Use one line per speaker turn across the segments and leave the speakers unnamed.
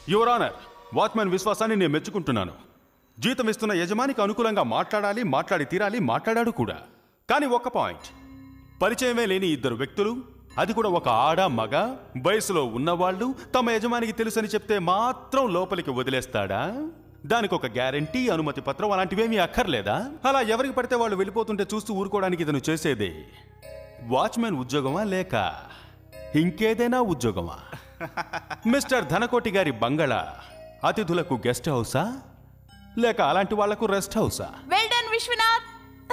your honour watchman విశ్వాసాన్ని నేను మెచ్చుకుంటున్నాను జీతం ఇస్తున్న యజమానికి అనుకూలంగా మాట్లాడాలి మాట్లాడి తీరాలి మాట్లాడాడు కూడా కానీ ఒక్క పాయింట్ పరిచయమే లేని ఇద్దరు వ్యక్తులు అది కూడా ఒక ఆడ మగ వయసులో ఉన్నవాళ్ళు తమ యజమానికి తెలుసని చెప్తే మాత్రం లోపలికి వదిలేస్తాడా దానికి ఒక గ్యారంటీ అనుమతి పత్రం అలాంటివేమీ అక్కర్లేదా అలా ఎవరికి పడితే వాళ్ళు వెళ్ళిపోతుంటే చూస్తూ ఊరుకోవడానికి ఇతను చేసేది వాచ్మెన్ ఉద్యోగమా లేక ఇంకేదైనా ఉద్యోగమా మిస్టర్ ధనకోటి గారి బంగళా అతిథులకు గెస్ట్ హౌసా లేక అలాంటి వాళ్లకు రెస్ట్ హౌసా
well done Vishwanath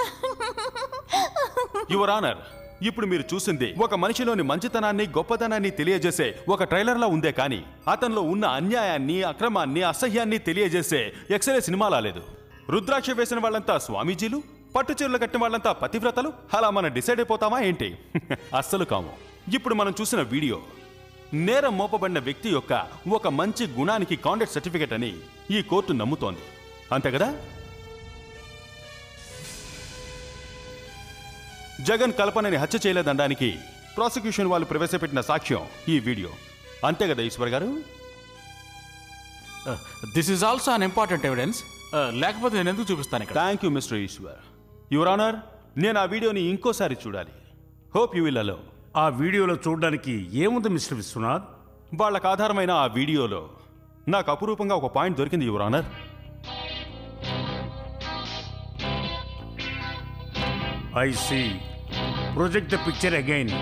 your honour ఇప్పుడు మీరు చూసింది ఒక మనిషిలోని మంచితనాన్ని గొప్పతనాన్ని తెలియజేసే ఒక ట్రైలర్లా ఉందే కానీ అతనిలో ఉన్న అన్యాయాన్ని అక్రమాన్ని అసహ్యాన్ని తెలియజేసే ఎక్స్రే సినిమా లాలేదు రుద్రాక్ష వేసిన వాళ్ళంతా స్వామీజీలు పట్టు చీరలు కట్టిన వాళ్ళంతా పతివ్రతలు అలా మనం డిసైడ్ అయిపోతామా ఏంటి అస్సలు కాము ఇప్పుడు మనం చూసిన వీడియో నేరం మోపబడిన వ్యక్తి యొక్క ఒక మంచి గుణానికి కాండక్ట్ సర్టిఫికేట్ అని ఈ కోర్టు నమ్ముతోంది అంతే కదా జగన్ కల్పనని హత్య చేయలేదనడానికి ప్రాసిక్యూషన్ వాళ్ళు ప్రవేశపెట్టిన సాక్ష్యం ఈ వీడియో అంతే కదా ఈశ్వర్ గారు
this is also an important evidence లేకపోతే నేను ఎందుకు చూపిస్తాను ఇక్కడ
thank you mister Eshwar your honour నేను ఆ వీడియోని ఇంకోసారి చూడాలి హోప్ యూ విల్ అలో
ఆ వీడియోలో చూడడానికి ఏముంది మిస్టర్ విశ్వనాథ్
వాళ్ళకు ఆధారమైన ఆ వీడియోలో నాకు అపురూపంగా ఒక పాయింట్ దొరికింది your honour
I see project the picture again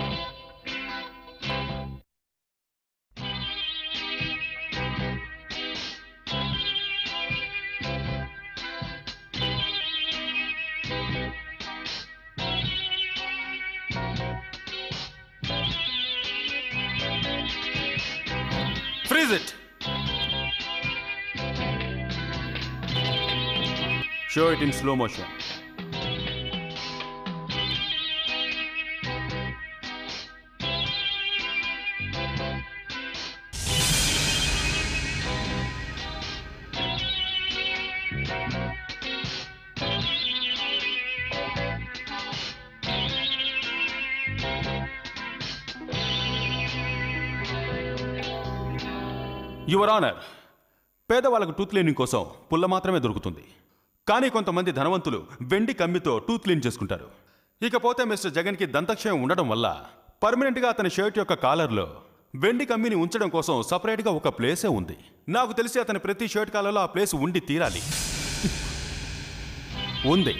freeze it show it in slow motion your honour పేదవాళ్ళకు టూత్ క్లీనింగ్ కోసం పుల్ల మాత్రమే దొరుకుతుంది కానీ కొంతమంది ధనవంతులు వెండి కమ్మితో టూత్ క్లీన్ చేసుకుంటారు ఇకపోతే మిస్టర్ జగన్కి దంతక్షయం ఉండడం వల్ల పర్మనెంట్గా అతని షర్ట్ యొక్క కాలర్లో వెండి కమ్మిని ఉంచడం కోసం సపరేట్గా ఒక ప్లేసే ఉంది నాకు తెలిసి అతని ప్రతి షర్ట్ కాలర్లో ఆ ప్లేస్ ఉండి తీరాలి ఉంది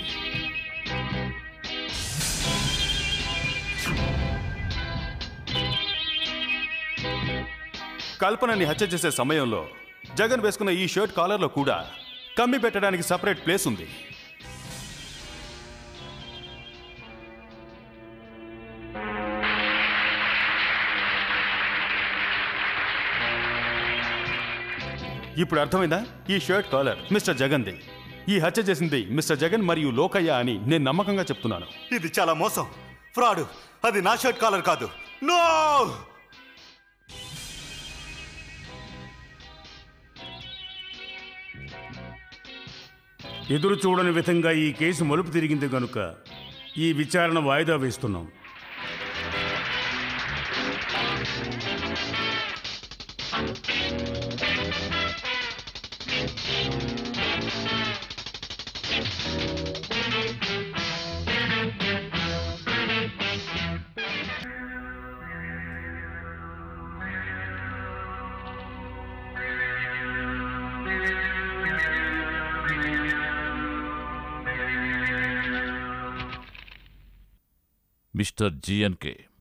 కల్పనని హత్య చేసే సమయంలో జగన్ వేసుకున్న ఈ షర్ట్ కాలర్లో కూడా కమ్మి పెట్టడానికి సపరేట్ ప్లేస్ ఉంది ఇప్పుడు అర్థమైందా ఈ షర్ట్ కాలర్ మిస్టర్ జగన్ది ఈ హత్య చేసింది మిస్టర్ జగన్ మరియు లోకయ్య అని నేను నమ్మకంగా చెప్తున్నాను
ఇది చాలా మోసం ఫ్రాడ్ అది నా షర్ట్ కాలర్ కాదు నో
ఎదురు చూడని విధంగా ఈ కేసు మలుపు తిరిగింది గనుక ఈ విచారణ వాయిదా వేస్తున్నాం
మిస్టర్ జిఎన్కే